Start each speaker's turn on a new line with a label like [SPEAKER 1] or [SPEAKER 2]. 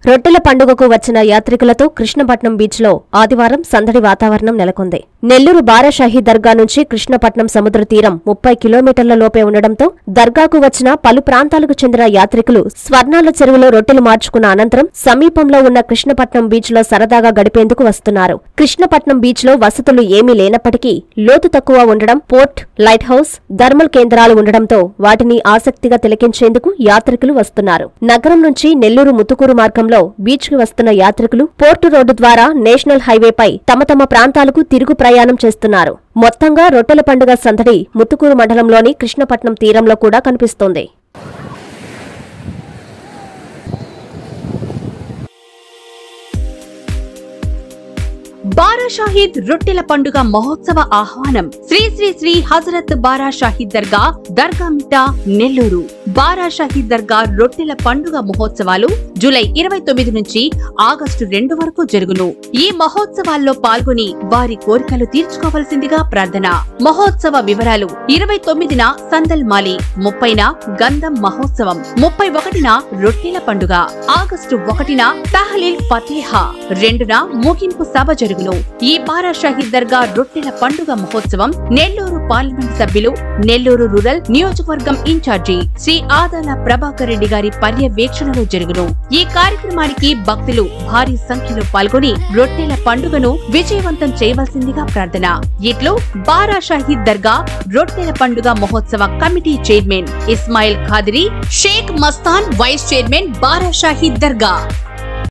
[SPEAKER 1] రొట్టెల పండుగకు వచ్చిన యాత్రికులతో కృష్ణపట్నం బీచ్లో ఆదివారం సందడి వాతావరణం నెలకొంది నెల్లూరు బారాషాహి దర్గా నుంచి కృష్ణపట్నం సముద్ర తీరం ముప్పై కిలోమీటర్ల లోపే ఉండడంతో దర్గాకు వచ్చిన పలు ప్రాంతాలకు చెందిన యాత్రికులు స్వర్ణాల చెరువులో రొట్టెలు మార్చుకున్న అనంతరం సమీపంలో ఉన్న కృష్ణపట్నం బీచ్లో సరదాగా గడిపేందుకు వస్తున్నారు కృష్ణపట్నం బీచ్లో వసతులు ఏమీ లేనప్పటికీ లోతు తక్కువ ఉండడం పోర్ట్ లైట్ హౌస్ థర్మల్ కేంద్రాలు ఉండడంతో వాటిని ఆసక్తిగా తిలకించేందుకు యాత్రికులు వస్తున్నారు నగరం నుంచి నెల్లూరు ముతుకూరు మార్గంలో బీచ్ కి వస్తున్న యాత్రికులు పోర్టు రోడ్డు ద్వారా నేషనల్ హైవేపై తమ తమ ప్రాంతాలకు తిరుగు ప్రయాణం చేస్తున్నారు మొత్తంగా రొట్టెల పండుగ సందడి ముతుకూరు మండలంలోని కృష్ణపట్నం తీరంలో కూడా కనిపిస్తోంది
[SPEAKER 2] బారా షాహీద్ రొట్టెల పండుగ మహోత్సవ ఆహ్వానం శ్రీ శ్రీ శ్రీ హజరత్ బారా షాహీద్ దర్గా దర్గా మిట్టా నెల్లూరు బారా షాహీద్ దర్గా రొట్టెల పండుగ మహోత్సవాలు జూలై ఇరవై తొమ్మిది నుంచి ఆగస్టు రెండు వరకు జరుగును ఈ మహోత్సవాల్లో పాల్గొని వారి కోరికలు తీర్చుకోవలసిందిగా ప్రార్థన మహోత్సవ వివరాలు ఇరవై తొమ్మిదిన సందల్ మాలి ముప్పైన గంధం మహోత్సవం ముప్పై ఒకటిన రొట్టెల పండుగ ఆగస్టు ఒకటిన తహలీల్ ఫతేహా రెండున ముగింపు సభ జరుగును ఈ బారా షాహీద్ దర్గా రొట్టెల పండుగ మహోత్సవం నెల్లూరు పార్లమెంట్ సభ్యులు నెల్లూరు రూరల్ నియోజకవర్గం ఇన్ఛార్జి శ్రీ ఆదాల ప్రభాకర్ రెడ్డి గారి పర్యవేక్షణలో జరుగును ఈ కార్యక్రమానికి భక్తులు భారీ సంఖ్యలో పాల్గొని రొట్టెల పండుగను విజయవంతం చేయవలసిందిగా ప్రార్థన ఇట్లు బారా షాహీద్ దర్గా రొట్టెల పండుగ మహోత్సవ committee chairman Ismail Khadiri Sheikh Mastan vice chairman Bara Shaheed దర్గా